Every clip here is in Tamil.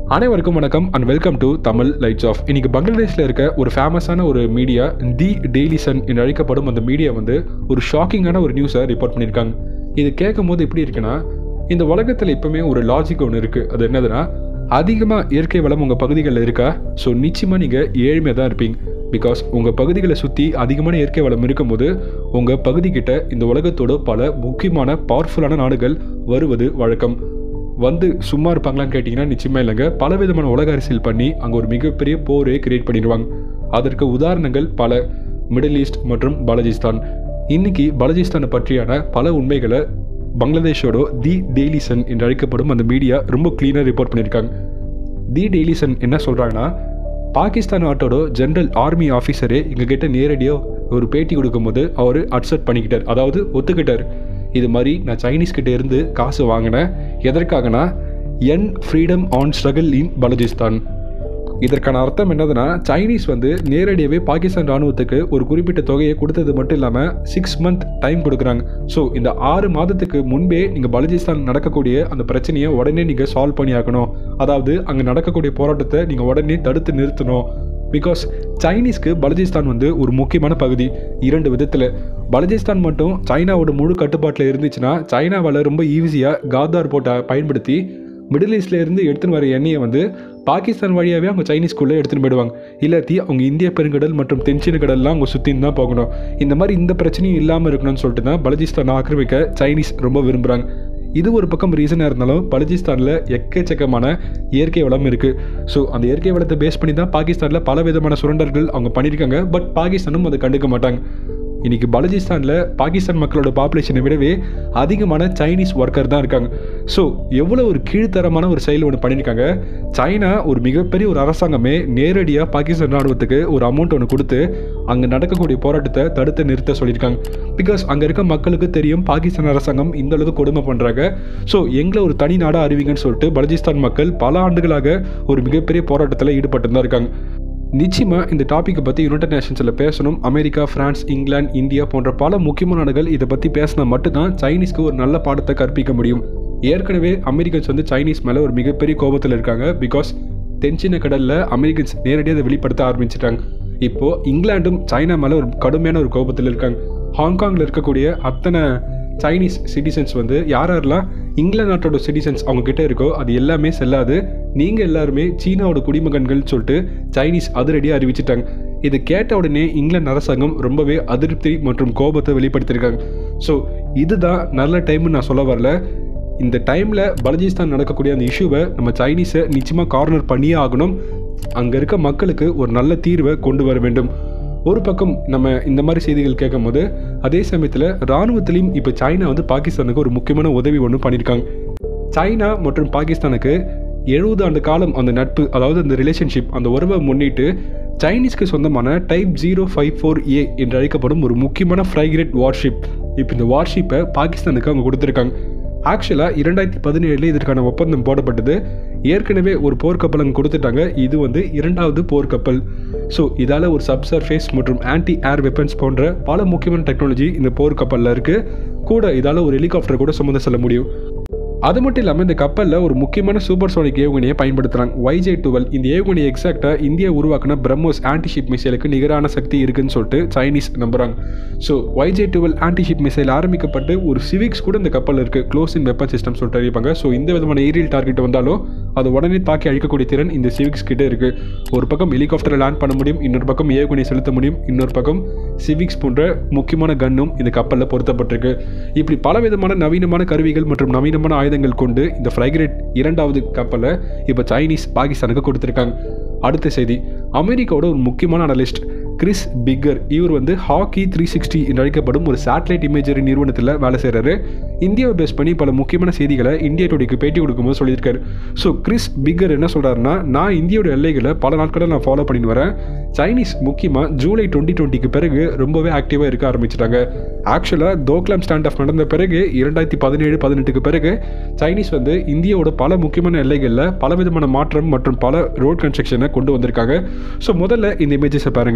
அனைவருக்கும் வணக்கம் and welcome to Tamil lights off இன்னைக்கு பங்களாதேஷில் இருக்க ஒரு ஃபேமஸான ஒரு மீடியா தி டெய்லி சன் என்று அழைக்கப்படும் அந்த மீடியா வந்து ஒரு ஷாக்கிங்கான ஒரு நியூஸை ரிப்போர்ட் பண்ணியிருக்காங்க இது கேட்கும் போது எப்படி இருக்குன்னா இந்த உலகத்தில் எப்பவுமே ஒரு லாஜிக் ஒன்று இருக்குது அது என்னதுன்னா அதிகமாக இயற்கை வளம் உங்கள் பகுதிகளில் இருக்கா ஸோ நிச்சயமாக நீங்கள் ஏழ்மையாக தான் இருப்பீங்க பிகாஸ் உங்கள் பகுதிகளை சுற்றி அதிகமான இயற்கை வளம் இருக்கும்போது உங்கள் பகுதிக்கிட்ட இந்த உலகத்தோட பல முக்கியமான பவர்ஃபுல்லான நாடுகள் வருவது வழக்கம் வந்து சும்மா இருப்பாங்களான்னு கேட்டிங்கன்னா நிச்சயமாக இல்லைங்க பல விதமான உலக அரசியல் பண்ணி அங்கே ஒரு மிகப்பெரிய போரே கிரியேட் பண்ணிடுவாங்க அதற்கு உதாரணங்கள் பல மிடில் ஈஸ்ட் மற்றும் பலஜிஸ்தான் இன்னைக்கு பலஜிஸ்தானை பற்றியான பல உண்மைகளை பங்களாதேஷோட தி டெய்லி சன் என்று அழைக்கப்படும் அந்த மீடியா ரொம்ப க்ளீனாக ரிப்போர்ட் பண்ணியிருக்காங்க தி டெய்லி சன் என்ன சொல்கிறாங்கன்னா பாகிஸ்தான் நாட்டோட ஜென்ரல் ஆர்மி ஆஃபீஸரே எங்ககிட்ட நேரடியாக ஒரு பேட்டி கொடுக்கும்போது அவர் அக்செப்ட் பண்ணிக்கிட்டார் அதாவது ஒத்துக்கிட்டார் இது மாதிரி நான் சைனீஸ் கிட்ட இருந்து காசு வாங்கினேன் எதற்காகனா என் freedom on struggle in Balochistan இதற்கான அர்த்தம் என்னதுன்னா சைனீஸ் வந்து நேரடியாகவே பாகிஸ்தான் ராணுவத்துக்கு ஒரு குறிப்பிட்ட தொகையை கொடுத்தது மட்டும் இல்லாமல் சிக்ஸ் மந்த் டைம் கொடுக்குறாங்க ஸோ இந்த ஆறு மாதத்துக்கு முன்பே நீங்கள் பலுச்சிஸ்தான் நடக்கக்கூடிய அந்த பிரச்சனையை உடனே நீங்கள் சால்வ் பண்ணி ஆக்கணும் அதாவது அங்கே நடக்கக்கூடிய போராட்டத்தை நீங்கள் உடனே தடுத்து நிறுத்தணும் பிகாஸ் சைனீஸ்க்கு பலுச்சிஸ்தான் வந்து ஒரு முக்கியமான பகுதி இரண்டு விதத்தில் பலுச்சிஸ்தான் மட்டும் சைனாவோட முழு கட்டுப்பாட்டில் இருந்துச்சுன்னா சைனாவால் ரொம்ப ஈஸியாக காதார் போட்டை பயன்படுத்தி மிடில் ஈஸ்ட்ல இருந்து எடுத்துன்னு வர எண்ணெயை வந்து பாகிஸ்தான் வழியாகவே அவங்க சைனீஸ்குள்ளே எடுத்துன்னு போயிடுவாங்க இல்லாட்டி அவங்க இந்திய பெருங்கடல் மற்றும் தென்சீன கடல்லாம் அவங்க சுற்றின்னு தான் போகணும் இந்த மாதிரி இந்த பிரச்சனையும் இல்லாமல் இருக்கணும்னு சொல்லிட்டு தான் பலுச்சிஸ்தானை ஆக்கிரமிக்க சைனீஸ் ரொம்ப விரும்புகிறாங்க இது ஒரு பக்கம் ரீசனாக இருந்தாலும் பலுச்சிஸ்தானில் எக்கச்சக்கமான இயற்கை வளம் இருக்குது ஸோ அந்த இயற்கை வளத்தை பேஸ் பண்ணி தான் பாகிஸ்தானில் பல விதமான சுரண்டர்கள் அவங்க பண்ணியிருக்காங்க பட் பாகிஸ்தானும் அதை கண்டுக்க மாட்டாங்க இன்னைக்கு பலுச்சிஸ்தானில் பாகிஸ்தான் மக்களோட பாப்புலேஷனை விடவே அதிகமான சைனீஸ் ஒர்க்கர் தான் இருக்காங்க ஸோ எவ்வளோ ஒரு கீழ்த்தரமான ஒரு செயல் ஒன்று பண்ணியிருக்காங்க சைனா ஒரு மிகப்பெரிய ஒரு அரசாங்கமே நேரடியாக பாகிஸ்தான் ராணுவத்துக்கு ஒரு அமௌண்ட் ஒன்று கொடுத்து அங்கே நடக்கக்கூடிய போராட்டத்தை தடுத்து நிறுத்த சொல்லியிருக்காங்க பிகாஸ் அங்கே இருக்க மக்களுக்கு தெரியும் பாகிஸ்தான் அரசாங்கம் இந்த அளவுக்கு கொடுமை பண்ணுறாங்க ஸோ எங்களை ஒரு தனி நாடாக அறிவிங்கன்னு சொல்லிட்டு பலுச்சிஸ்தான் மக்கள் பல ஆண்டுகளாக ஒரு மிகப்பெரிய போராட்டத்தில் ஈடுபட்டு தான் இருக்காங்க நிச்சயமாக இந்த டாப்பிக்கை பற்றி யுனைடெட் நேஷன்ஸில் பேசணும் அமெரிக்கா ஃப்ரான்ஸ் இங்கிலாந்து இந்தியா போன்ற பல முக்கியமான நாடுகள் இதை பற்றி பேசினா மட்டும்தான் சைனீஸ்க்கு ஒரு நல்ல பாடத்தை கற்பிக்க முடியும் ஏற்கனவே அமெரிக்கன்ஸ் வந்து சைனீஸ் மேலே ஒரு மிகப்பெரிய கோபத்தில் இருக்காங்க பிகாஸ் தென்சீன கடலில் அமெரிக்கன்ஸ் நேரடியாக அதை வெளிப்படுத்த ஆரம்பிச்சிட்டாங்க இப்போது இங்கிலாண்டும் சைனா மேலே ஒரு கடுமையான ஒரு கோபத்தில் இருக்காங்க ஹாங்காங்கில் இருக்கக்கூடிய அத்தனை சைனீஸ் சிட்டிசன்ஸ் வந்து யார் யாரெல்லாம் இங்கிலாந்து நாட்டோட சிட்டிசன்ஸ் அவங்க கிட்ட இருக்கோ அது எல்லாமே செல்லாது நீங்கள் எல்லாருமே சீனாவோட குடிமகன்கள் சொல்லிட்டு சைனீஸ் அதிரடியாக அறிவிச்சிட்டாங்க இது கேட்ட உடனே இங்கிலாந்து அரசாங்கம் ரொம்பவே அதிருப்தி மற்றும் கோபத்தை வெளிப்படுத்தியிருக்காங்க ஸோ இதுதான் நல்ல டைம்னு நான் சொல்ல வரல இந்த டைமில் பலுச்சிஸ்தான் நடக்கக்கூடிய அந்த இஷ்யூவை நம்ம சைனீஸை நிச்சயமாக கார்னர் பண்ணியே ஆகணும் அங்கே இருக்க மக்களுக்கு ஒரு நல்ல தீர்வை கொண்டு வர வேண்டும் ஒரு பக்கம் நம்ம இந்த மாதிரி செய்திகள் கேட்கும் போது அதே சமயத்தில் இராணுவத்திலையும் இப்போ சைனா வந்து பாகிஸ்தானுக்கு ஒரு முக்கியமான உதவி ஒன்று பண்ணியிருக்காங்க சைனா மற்றும் பாகிஸ்தானுக்கு எழுபது ஆண்டு காலம் அந்த நட்பு அதாவது அந்த ரிலேஷன்ஷிப் அந்த உறவை முன்னிட்டு சைனீஸ்க்கு சொந்தமான type zero five four A என்று அழைக்கப்படும் ஒரு முக்கியமான ஃப்ரைகிரேட் வார்ஷிப் இப்போ இந்த வார்ஷிப்பை பாகிஸ்தானுக்கு அவங்க கொடுத்துருக்காங்க ஆக்சுவலாக இரண்டாயிரத்தி பதினேழுல இதற்கான ஒப்பந்தம் போடப்பட்டது ஏற்கனவே ஒரு போர்க்கப்பல் அங்கே கொடுத்துட்டாங்க இது வந்து இரண்டாவது போர்க்கப்பல் ஸோ இதால் ஒரு சப்சர்ஃபேஸ் மற்றும் ஆன்டி ஏர் வெப்பன்ஸ் போன்ற பல முக்கியமான டெக்னாலஜி இந்த போர்க்கப்பலில் இருக்குது கூட இதால் ஒரு ஹெலிகாப்டர் கூட சுமந்து செல்ல முடியும் அது மட்டும் இல்லாமல் இந்த கப்பலில் ஒரு முக்கியமான சூப்பர் சோனிக் ஏவுகணையை பயன்படுத்துகிறாங்க வைஜே டுவெல் இந்த ஏவுகணை எக்ஸாக்டாக இந்தியா உருவாக்கின பிரம்மோஸ் ஆன்டிஷிப் மிசைலுக்கு நிகரான சக்தி இருக்குன்னு சொல்லிட்டு சைனீஸ் நம்புகிறாங்க so YJ twelve antiship missile ஆரம்பிக்கப்பட்டு ஒரு சிவிக்ஸ் கூட இந்த கப்பலில் இருக்குது க்ளோஸ் இன் வெப்பன் சிஸ்டம் சொல்லிட்டு அறிவிப்பாங்க ஸோ இந்த விதமான ஏரியல் டார்கெட் வந்தாலும் அது உடனே தாக்கி அழிக்கக்கூடிய திறன் இந்த சிவிக்ஸ் கிட்ட இருக்குது ஒரு பக்கம் ஹெலிகாப்டரை லேண்ட் பண்ண முடியும் இன்னொரு பக்கம் ஏவுகணை செலுத்த முடியும் இன்னொரு பக்கம் சிவிக்ஸ் போன்ற முக்கியமான கன்னும் இந்த கப்பலில் பொருத்தப்பட்டிருக்கு இப்படி பல விதமான நவீனமான கருவிகள் மற்றும் நவீனமான ஆயுதங்கள் கொண்டு இந்த ஃப்ரைகிரேட் இரண்டாவது கப்பலை இப்போ சைனீஸ் பாகிஸ்தானுக்கு கொடுத்துருக்காங்க அடுத்த செய்தி அமெரிக்காவோட ஒரு முக்கியமான அனலிஸ்ட் கிறிஸ் பிக்கர் இவர் வந்து ஹாக்கி த்ரீ சிக்ஸ்டி என்று அழைக்கப்படும் ஒரு சேட்டலைட் இமேஜரி நிறுவனத்தில் வேலை செய்கிறாரு இந்தியாவை பேஸ் பண்ணி பல முக்கியமான செய்திகளை இந்தியா டுடேக்கு பேட்டி கொடுக்கும்போது சொல்லியிருக்காரு ஸோ கிறிஸ் பிக்கர் என்ன சொல்கிறாருன்னா நான் இந்தியோட எல்லைகளை பல நாட்களாக நான் ஃபாலோ பண்ணிட்டு வரேன் சைனீஸ் முக்கியமாக ஜூலை டுவெண்ட்டி டுவெண்ட்டிக்கு பிறகு ரொம்பவே ஆக்டிவாக இருக்க ஆரம்பிச்சிட்டாங்க ஆக்சுவலாக தோக்லாம் ஸ்டாண்ட் ஆஃப் நடந்த பிறகு இரண்டாயிரத்தி பதினேழு பதினெட்டுக்கு பிறகு சைனீஸ் வந்து இந்தியாவோட பல முக்கியமான எல்லைகளில் பல விதமான மாற்றம் மற்றும் பல ரோட் கன்ஸ்ட்ரக்ஷனை கொண்டு வந்திருக்காங்க ஸோ முதல்ல இந்த இமேஜஸை பாருங்கள்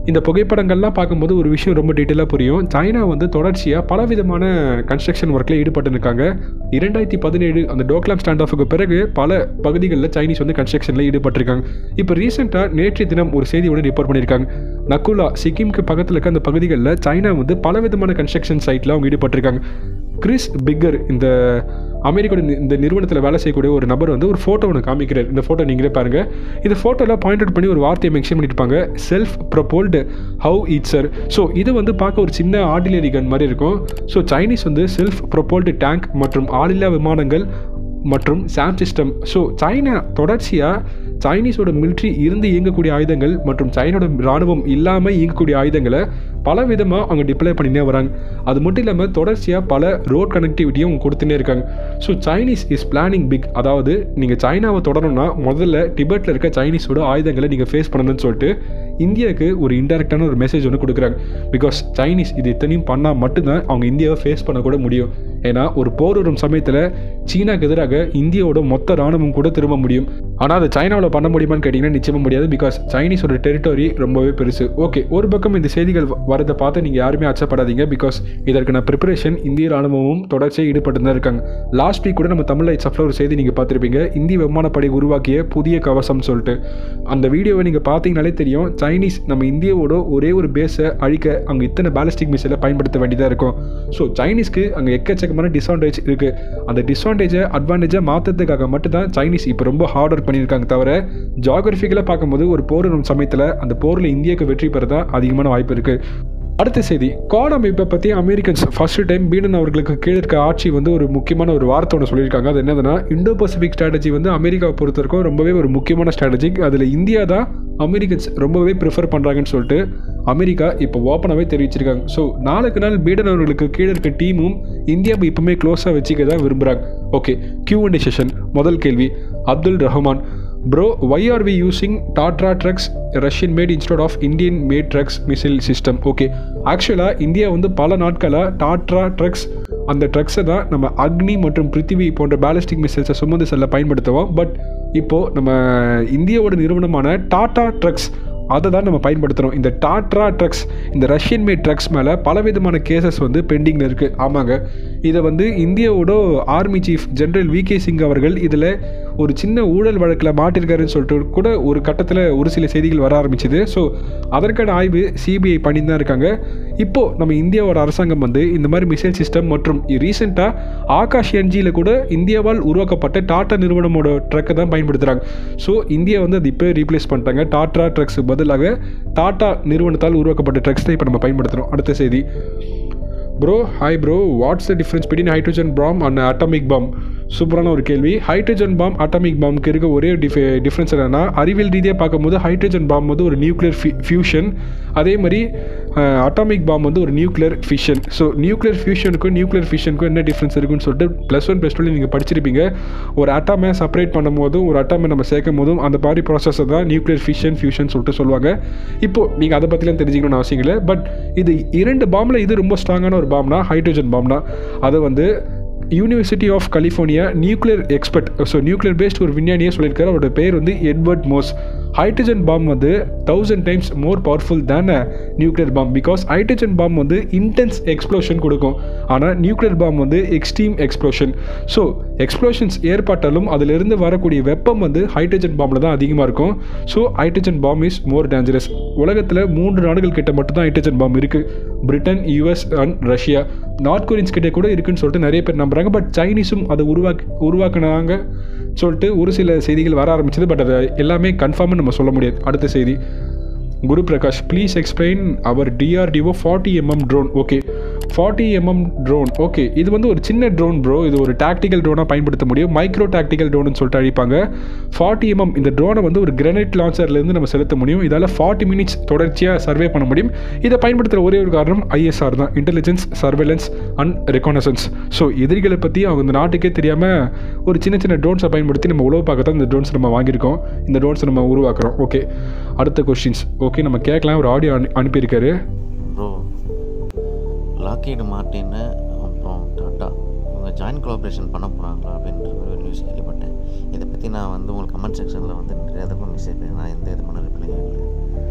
இந்த புகைப்படங்கள்லாம் பார்க்கும்போது ஒரு விஷயம் ரொம்ப டீட்டெயிலாக புரியும் சைனா வந்து தொடர்ச்சியாக பலவிதமான கன்ஸ்ட்ரக்ஷன் ஒர்க்கில் ஈடுபட்டு இருக்காங்க இரண்டாயிரத்தி பதினேழு அந்த டோக்லாம் ஸ்டாண்ட் ஆஃபுக்கு பிறகு பல பகுதிகளில் சைனீஸ் வந்து கன்ஸ்ட்ரக்ஷனில் ஈடுபட்டிருக்காங்க இப்போ ரீசெண்டாக நேற்றைய தினம் ஒரு செய்தி ஒன்று ரிப்போர்ட் பண்ணியிருக்காங்க நக்குலா சிக்கிம்க்கு பக்கத்தில் இருக்க அந்த பகுதிகளில் சைனா வந்து பலவிதமான கன்ஸ்ட்ரக்ஷன் சைட்டில் அவங்க ஈடுபட்டிருக்காங்க கிறிஸ் பிக்கர் இந்த அமெரிக்காவோட நி- இந்த நிறுவனத்தில் வேலை செய்யக்கூடிய ஒரு நபர் வந்து ஒரு ஃபோட்டோ ஒன்று காமிக்கிறார் இந்த ஃபோட்டோ நீங்களே பாருங்க இந்த ஃபோட்டோவில் பாயிண்ட் அவுட் பண்ணி ஒரு வார்த்தையை மென்ஷன் பண்ணியிருப்பாங்க self propelled howitzer so இது வந்து பார்க்க ஒரு சின்ன ஆர்டினரி கன் மாதிரி இருக்கும் ஸோ சைனீஸ் வந்து செல்ஃப் ப்ரொபோல்டு டேங்க் மற்றும் ஆளில்லா விமானங்கள் மற்றும் சாம் சிஸ்டம் ஸோ சைனா தொடர்ச்சியாக சைனீஸோட மிலிட்ரி இருந்து இயங்கக்கூடிய ஆயுதங்கள் மற்றும் சைனோட ராணுவம் இல்லாமல் இயங்கக்கூடிய ஆயுதங்களை பல விதமாக அவங்க டிப்ளை பண்ணினே வராங்க அது மட்டும் இல்லாமல் தொடர்ச்சியாக பல ரோட் கனெக்டிவிட்டியும் அவங்க கொடுத்துனே இருக்காங்க so Chinese is planning big அதாவது நீங்கள் சைனாவை தொடரணும்னா முதல்ல டிபெட்டில் இருக்க சைனீஸோட ஆயுதங்களை நீங்கள் ஃபேஸ் பண்ணணும்னு சொல்லிட்டு இந்தியாவுக்கு ஒரு இன்டெரக்டான ஒரு மெசேஜ் ஒன்று கொடுக்குறாங்க பிகாஸ் சைனீஸ் இது இத்தனையும் பண்ணால் மட்டும்தான் அவங்க இந்தியாவை ஃபேஸ் பண்ணக்கூட முடியும் ஏன்னா ஒரு போர் வரும் சமயத்தில் சீனாக்கு எதிராக இந்தியாவோட மொத்த ராணுவம் கூட திரும்ப முடியும் ஆனால் அது சைனாவில் பண்ண முடியுமான்னு கேட்டிங்கன்னா நிச்சயமாக முடியாது பிகாஸ் சைனீஸோட டெரிட்டரி ரொம்பவே பெருசு ஓகே ஒரு பக்கம் இந்த செய்திகள் வ- வரதை பார்த்து நீங்கள் யாருமே அச்சப்படாதீங்க பிகாஸ் இதற்கான ப்ரிப்பரேஷன் இந்திய ராணுவமும் தொடர்ச்சியாக ஈடுபட்டு தான் இருக்காங்க லாஸ்ட் வீக் கூட நம்ம தமிழ் லைட்ஸ் ஒரு செய்தி நீங்கள் பார்த்துருப்பீங்க இந்திய விமானப்படை உருவாக்கிய புதிய கவசம் சொல்லிட்டு அந்த வீடியோவை நீங்கள் பார்த்தீங்கனாலே தெரியும் சைனீஸ் நம்ம இந்தியாவோட ஒரே ஒரு பேஸை அழிக்க அங்கே இத்தனை பேலிஸ்டிக் மிசைலை பயன்படுத்த வேண்டியதாக இருக்கும் ஸோ சைனீஸ்க்கு அங்கே எக்கச்சக்கமான டிஸ்அட்வான்டேஜ் இருக்குது அந்த டிஸ்அட்வான்டேஜை அட்வான்டேஜை மாற்றுறதுக்காக மட்டும்தான் சைனீஸ் இப்போ ரொம்ப ஹார்ட் ஒர்க் பண்ணியிருக்காங்க தவிர ஜாகிரபிக்கலாக பார்க்கும்போது ஒரு போர் வரும் சமயத்தில் அந்த போரில் இந்தியாவுக்கு வெற்றி பெற தான் அதிகமான வாய்ப்பு இருக்குது அடுத்த செய்தி காட் அமைப்பை பற்றி அமெரிக்கன்ஸ் ஃபர்ஸ்ட் டைம் பீடன் அவர்களுக்கு கீழே இருக்க ஆட்சி வந்து ஒரு முக்கியமான ஒரு வார்த்தை ஒன்று சொல்லியிருக்காங்க அது என்னதுன்னா இந்தோ பசிபிக் ஸ்ட்ராட்டஜி வந்து அமெரிக்காவை பொறுத்த வரைக்கும் ரொம்பவே ஒரு முக்கியமான ஸ்ட்ராட்டஜி அதில் இந்தியா தான் அமெரிக்கன்ஸ் ரொம்பவே ப்ரிஃபர் பண்ணுறாங்கன்னு சொல்லிட்டு அமெரிக்கா இப்போ ஓப்பனாகவே தெரிவிச்சிருக்காங்க ஸோ நாளுக்கு நாள் பீடன் அவர்களுக்கு கீழே இருக்க டீமும் இந்தியாவை இப்பவுமே க்ளோஸாக வச்சுக்க தான் விரும்புகிறாங்க ஓகே கியூ அண்ட் செஷன் முதல் கேள்வி Abdul Rahman bro why are we using Tatra trucks Russian made instead of Indian made trucks missile system okay ஆக்சுவலாக இந்தியா வந்து பல நாட்களாக டாட்ரா ட்ரக்ஸ் அந்த ட்ரக்ஸை தான் நம்ம அக்னி மற்றும் பிருத்திவி போன்ற பேலிஸ்டிக் மிசைல்ஸை சுமந்து செல்ல பயன்படுத்துவோம் பட் இப்போது நம்ம இந்தியாவோட நிறுவனமான டாடா ட்ரக்ஸ் அதை தான் நம்ம பயன்படுத்துகிறோம் இந்த டாட்ரா ட்ரக்ஸ் இந்த ரஷ்யன் மேட் ட்ரக்ஸ் மேலே பலவிதமான கேசஸ் வந்து பெண்டிங்கில் இருக்குது ஆமாங்க இதை வந்து இந்தியாவோட army chief general V K Singh அவர்கள் இதில் ஒரு சின்ன ஊழல் வழக்கில் மாட்டிருக்காருன்னு சொல்லிட்டு கூட ஒரு கட்டத்தில் ஒரு சில செய்திகள் வர ஆரம்பிச்சுது ஸோ அதற்கான ஆய்வு சிபிஐ பண்ணி தான் இருக்காங்க இப்போது நம்ம இந்தியாவோட அரசாங்கம் வந்து இந்த மாதிரி மிசைல் சிஸ்டம் மற்றும் ரீசெண்டாக ஆகாஷ் என்ஜியில் கூட இந்தியாவால் உருவாக்கப்பட்ட டாடா நிறுவனமோட ட்ரக்கை தான் பயன்படுத்துகிறாங்க ஸோ இந்தியா வந்து அது இப்போ ரீப்ளேஸ் பண்ணிட்டாங்க டாட்ரா ட்ரக்ஸ் பதிலாக டாடா நிறுவனத்தால் உருவாக்கப்பட்ட ட்ரக்ஸ் தான் இப்போ நம்ம பயன்படுத்துகிறோம் அடுத்த செய்தி bro hi bro what's the difference between hydrogen bomb and atomic bomb சூப்பரான ஒரு கேள்வி ஹைட்ரஜன் பாம் அட்டாமிக் பாம்க்கு இருக்க ஒரே டிஃப டிஃப்ரென்ஸ் என்னன்னா அறிவியல் ரீதியாக பார்க்கும்போது ஹைட்ரஜன் பாம் வந்து ஒரு நியூக்ளியர் ஃபியூஷன் அதே மாதிரி அட்டாமிக் பாம் வந்து ஒரு நியூக்ளியர் ஃபிஷன் ஸோ நியூக்ளியர் ஃபியூஷனுக்கும் நியூக்ளியர் ஃபிஷனுக்கும் என்ன டிஃப்ரென்ஸ் இருக்குன்னு சொல்லிட்டு ப்ளஸ் ஒன் ப்ளஸ் டூவில் நீங்கள் படிச்சிருப்பீங்க ஒரு அட்டாமை செப்பரேட் பண்ணும் போதும் ஒரு அட்டாமை நம்ம சேர்க்கும் போதும் அந்த மாதிரி ப்ராசஸை தான் நியூக்ளியர் ஃபிஷன் ஃபியூஷன் சொல்லிட்டு சொல்லுவாங்க இப்போது நீங்கள் அதை பற்றிலாம் தெரிஞ்சுக்கணும்னு அவசியம் இல்லை பட் இது இரண்டு பாம்பில் இது ரொம்ப ஸ்ட்ராங்கான ஒரு பாம்னா ஹைட்ரஜன் பாம்னா அதை வந்து university of California nuclear expert so nuclear based ஒரு விஞ்ஞானியே சொல்லியிருக்காரு அவரோட பேர் வந்து எட்வர்ட் மோஸ் ஹைட்ரஜன் பாம் வந்து thousand times more powerful than nuclear bomb because hydrogen bomb வந்து இன்டென்ஸ் எக்ஸ்ப்ளோஷன் கொடுக்கும் ஆனால் நியூக்ளியர் பாம் வந்து எக்ஸ்ட்ரீம் எக்ஸ்ப்ளோஷன் ஸோ எக்ஸ்ப்ளோஷன்ஸ் ஏற்பட்டாலும் அதிலிருந்து வரக்கூடிய வெப்பம் வந்து ஹைட்ரஜன் பாம்பில் தான் அதிகமாக இருக்கும் so hydrogen bomb is more dangerous உலகத்தில் மூன்று நாடுகள் கிட்ட மட்டும் தான் ஹைட்ரஜன் பாம் இருக்குது Britain US and Russia North Koreans கிட்டே கூட இருக்குன்னு சொல்லிட்டு நிறைய பேர் நம்புறாங்க பட் சைனீஸும் அதை உருவாக்கி உருவாக்குனாங்க சொல்லிட்டு ஒரு சில செய்திகள் வர ஆரம்பிச்சது பட் அதை எல்லாமே கன்ஃபார்ம்னு நம்ம சொல்ல முடியாது அடுத்த செய்தி குரு பிரகாஷ் ப்ளீஸ் எக்ஸ்பிளைன் அவர் DRDO forty MM drone okay forty MM drone okay இது வந்து ஒரு சின்ன ட்ரோன் ப்ரோ இது ஒரு டாக்டிக்கல் ட்ரோனாக பயன்படுத்த முடியும் மைக்ரோ டாக்டிக்கல் ட்ரோன்னு சொல்லிட்டு அழிப்பாங்க ஃபார்ட்டி எம்எம் இந்த ட்ரோனை வந்து ஒரு கிரனைட் லான்ச்சர்லேருந்து நம்ம செலுத்த முடியும் இதால் ஃபார்ட்டி மினிட்ஸ் தொடர்ச்சியாக சர்வே பண்ண முடியும் இதை பயன்படுத்துகிற ஒரே ஒரு காரணம் ஐஎஸ்ஆர் தான் intelligence surveillance and reconnaissance so எதிரிகளை பற்றி அவங்க இந்த நாட்டுக்கே தெரியாமல் ஒரு சின்ன சின்ன ட்ரோன்ஸை பயன்படுத்தி நம்ம உழவு பார்க்க தான் இந்த ட்ரோன்ஸ் நம்ம வாங்கியிருக்கோம் இந்த ட்ரோன்ஸை நம்ம உருவாக்குறோம் ஓகே அடுத்த கொஸ்டின்ஸ் ஓகே நம்ம கேட்கலாம் ஒரு ஆடியோ அனு அனுப்பியிருக்காரு ப்ரோ லாக்கீடு மார்ட்டின்னு அப்புறம் டாட்டா இவங்க ஜாயின் கொலாபரேஷன் பண்ண போகிறாங்களா அப்படின்ற மாதிரி ஒரு நியூஸ் கேள்விப்பட்டேன் இதை பற்றி நான் வந்து உங்களுக்கு கமெண்ட் செக்ஷனில் வந்து நிறைய தடவை மெசேஜ் பண்ணி நான் எந்த விதமான ரிப்ளையும் இல்லை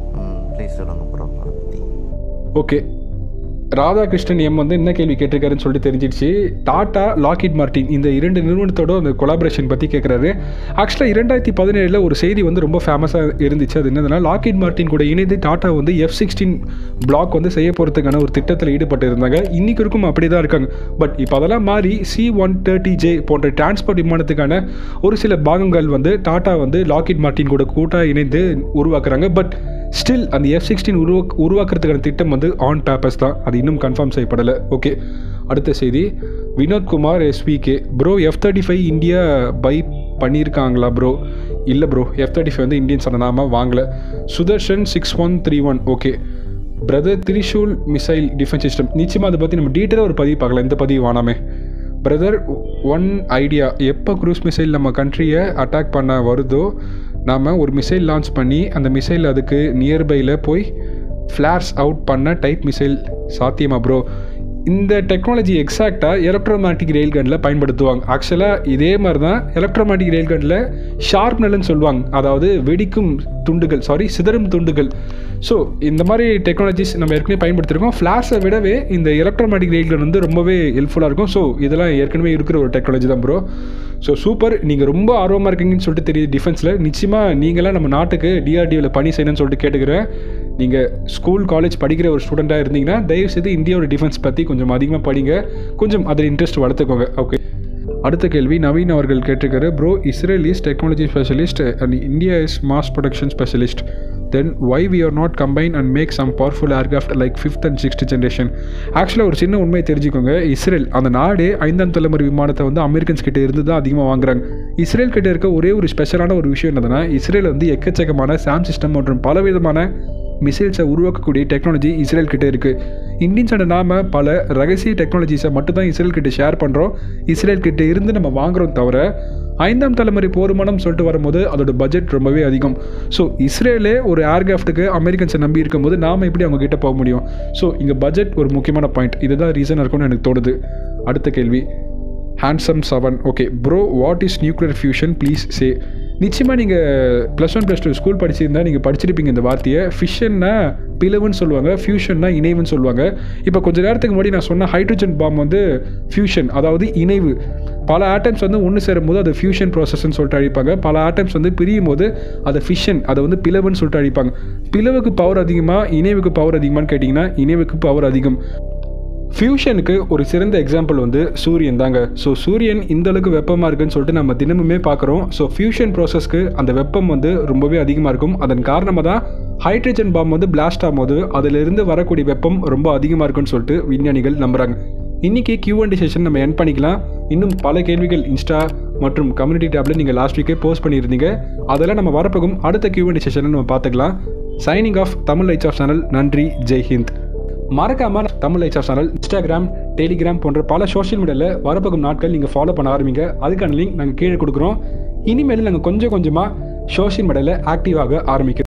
ப்ளீஸ் சொல்லுங்க ப்ரோ அதை பற்றி ஓகே ராதாகிருஷ்ணன் எம் வந்து என்ன கேள்வி கேட்டிருக்காருன்னு சொல்லிட்டு தெரிஞ்சிடுச்சு டாடா லாக்கிட் மார்டின் இந்த இரண்டு நிறுவனத்தோட அந்த கொலாபரேஷன் பற்றி கேட்குறாரு ஆக்சுவலாக இரண்டாயிரத்தி பதினேழில் ஒரு செய்தி வந்து ரொம்ப ஃபேமஸாக இருந்துச்சு அது என்னதுன்னா லாக்கிட் மார்டின் கூட இணைந்து டாடா வந்து எஃப் சிக்ஸ்டீன் பிளாக் வந்து செய்ய போகிறதுக்கான ஒரு திட்டத்தில் ஈடுபட்டு இருந்தாங்க இன்றைக்கு இருக்கும் அப்படி தான் இருக்காங்க பட் இப்போ அதெல்லாம் மாறி சி ஒன் தேர்ட்டி ஜே போன்ற டிரான்ஸ்போர்ட் விமானத்துக்கான ஒரு சில பாகங்கள் வந்து டாடா வந்து லாக்கிட் மார்டின் கூட கூட்டாக இணைந்து உருவாக்குறாங்க பட் ஸ்டில் அந்த எஃப் சிக்ஸ்டீன் உருவா உருவாக்குறதுக்கான திட்டம் வந்து ஆன் பேப்பர்ஸ் தான் அது இன்னும் கன்ஃபார்ம் செய்யப்படலை ஓகே அடுத்த செய்தி Vinodkumar SVK bro F thirty five India buy பண்ணியிருக்காங்களா ப்ரோ இல்லை ப்ரோ எஃப் தேர்ட்டி ஃபைவ் வந்து இந்தியன்ஸ் நாம வாங்கலை Sudarshan six one three one okay brother Trishul missile defence system நிச்சயமாக அதை பற்றி நம்ம டீட்டெயிலாக ஒரு பதிவு பார்க்கலாம் இந்த பதிவு வானாமே பிரதர் ஒன் ஐடியா எப்போ க்ரூஸ் மிசைல் நம்ம கண்ட்ரியை அட்டாக் பண்ண வருதோ நாம் ஒரு மிசைல் லான்ச் பண்ணி அந்த மிசைல் அதுக்கு நியர்பையில் போய் ஃப்ளாஷ் அவுட் பண்ண டைப் மிசைல் சாத்தியமா ப்ரோ இந்த டெக்னாலஜி எக்ஸாக்டாக எலக்ட்ரோமேட்டிக் ரெயில்கனில் பயன்படுத்துவாங்க ஆக்சுவலாக இதே மாதிரி தான் எலக்ட்ரோமேட்டிக் ரெயில்கனில் ஷார்ப்னல்னு சொல்லுவாங்க அதாவது வெடிக்கும் துண்டுகள் சாரி சிதறும் துண்டுகள் ஸோ இந்த மாதிரி டெக்னாலஜிஸ் நம்ம ஏற்கனவே பயன்படுத்திருக்கோம் ஃப்ளாஷை விடவே இந்த எலக்ட்ரோமேட்டிக் ரெயில்கன் வந்து ரொம்பவே ஹெல்ப்ஃபுல்லாக இருக்கும் ஸோ இதெல்லாம் ஏற்கனவே இருக்கிற ஒரு டெக்னாலஜி தான் ப்ரோ ஸோ சூப்பர் நீங்கள் ரொம்ப ஆர்வமாக இருக்கீங்கன்னு சொல்லிட்டு தெரியுது டிஃபென்ஸில் நிச்சயமாக நீங்களாம் நம்ம நாட்டுக்கு டிஆர்டிஓவில் பணி செய்யணும்னு சொல்லிட்டு கேட்டுக்கிறேன் நீங்கள் ஸ்கூல் காலேஜ் படிக்கிற ஒரு ஸ்டூடெண்ட்டாக இருந்தீங்கன்னா தயவுசெய்து இந்தியாவோட டிஃபென்ஸ் பற்றி கொஞ்சம் அதிகமாக படிங்க கொஞ்சம் அதில் இன்ட்ரெஸ்ட் வளர்த்துக்கோங்க ஓகே அடுத்த கேள்வி நவீன் அவர்கள் கேட்டிருக்காரு bro Israel is technology specialist and India is mass production specialist then why we are not combine and make some powerful aircraft like fifth and sixth generation ஆக்சுவலாக ஒரு சின்ன உண்மையை தெரிஞ்சுக்கோங்க இஸ்ரேல் அந்த நாடு ஐந்தாம் தலைமுறை விமானத்தை வந்து அமெரிக்கன்ஸ் கிட்ட இருந்து தான் அதிகமாக வாங்குறாங்க இஸ்ரேல் கிட்ட இருக்க ஒரே ஒரு ஸ்பெஷலான ஒரு விஷயம் என்னதுன்னா இஸ்ரேல் வந்து எக்கச்சக்கமான சாம் சிஸ்டம் மற்றும் பலவிதமான மிசைல்ஸை உருவாக்கக்கூடிய டெக்னாலஜி இஸ்ரேல் கிட்ட இருக்குது இந்தியன்ஸோட நாம பல ரகசிய டெக்னாலஜிஸை மட்டும் தான் இஸ்ரேல் கிட்ட ஷேர் பண்ணுறோம் இஸ்ரேல் கிட்ட இருந்து நம்ம வாங்குறோம் தவிர ஐந்தாம் தலைமுறை போர்மனம் சொல்லிட்டு வரும்போது அதோட பட்ஜெட் ரொம்பவே அதிகம் ஸோ இஸ்ரேலே ஒரு ஏர்கிராஃப்ட்டுக்கு அமெரிக்கன்ஸை நம்பி இருக்கும்போது நாம் எப்படி அவங்க கிட்ட போக முடியும் ஸோ இங்கே பட்ஜெட் ஒரு முக்கியமான பாயிண்ட் இதுதான் ரீசன் இருக்கும்னு எனக்கு தோணுது அடுத்த கேள்வி handsome seven okay bro what is nuclear fusion please say நிச்சயமாக நீங்கள் plus one plus two school படிச்சிருந்தா நீங்கள் படிச்சிருப்பீங்க இந்த வார்த்தையை ஃபிஷன்னா பிளவுன்னு சொல்லுவாங்க ஃபியூஷன்னா இணைவுன்னு சொல்லுவாங்க இப்போ கொஞ்ச நேரத்துக்கு முன்னாடி நான் சொன்ன ஹைட்ரஜன் பாம் வந்து ஃபியூஷன் அதாவது இணைவு பல ஆட்டம்ஸ் வந்து ஒன்று சேரும் போது அது ஃபியூஷன் ப்ராசஸ்ன்னு சொல்லிட்டு அழிப்பாங்க பல ஆட்டம்ஸ் வந்து பிரியும் போது அதை ஃபிஷன் அதை வந்து பிளவுன்னு சொல்லிட்டு அழிப்பாங்க பிளவுக்கு பவர் அதிகமாக இணைவுக்கு பவர் அதிகமான்னு கேட்டிங்கன்னா இணைவுக்கு பவர் அதிகம் ஃபியூஷனுக்கு ஒரு சிறந்த எக்ஸாம்பிள் வந்து சூரியன் தாங்க ஸோ சூரியன் இந்த அளவுக்கு வெப்பமாக இருக்குன்னு சொல்லிட்டு நம்ம தினமுமே பார்க்குறோம் ஸோ ஃபியூஷன் ப்ராசஸ்க்கு அந்த வெப்பம் வந்து ரொம்பவே அதிகமாக இருக்கும் அதன் காரணமாக தான் ஹைட்ரஜன் பாம் வந்து பிளாஸ்ட் ஆகும்போது அதிலிருந்து வரக்கூடிய வெப்பம் ரொம்ப அதிகமாக இருக்குன்னு சொல்லிட்டு விஞ்ஞானிகள் நம்புகிறாங்க இன்றைக்கி கியூஎன்டி செஷன் நம்ம என் பண்ணிக்கலாம் இன்னும் பல கேள்விகள் இன்ஸ்டா மற்றும் கம்யூனிட்டி டேப்பில் நீங்கள் லாஸ்ட் வீக்கே போஸ்ட் பண்ணியிருந்தீங்க அதெல்லாம் நம்ம வரப்போகும் அடுத்த கியூஎன்டி செஷனை நம்ம பார்த்துக்கலாம் signing off Tamil lights off channel நன்றி ஜெய் ஹிந்த் மறக்காம Tamil lights off channel Instagram Telegram போன்ற பல சோஷியல் மீடியாவில் வரப்போகும் நாட்கள் நீங்கள் ஃபாலோ பண்ண ஆரம்பிங்க அதுக்கான லிங்க் நாங்கள் கீழே கொடுக்குறோம் இனிமேல் நாங்கள் கொஞ்சம் கொஞ்சமாக சோஷியல் மீடியாவில் ஆக்டிவாக ஆரம்பிக்கிறோம்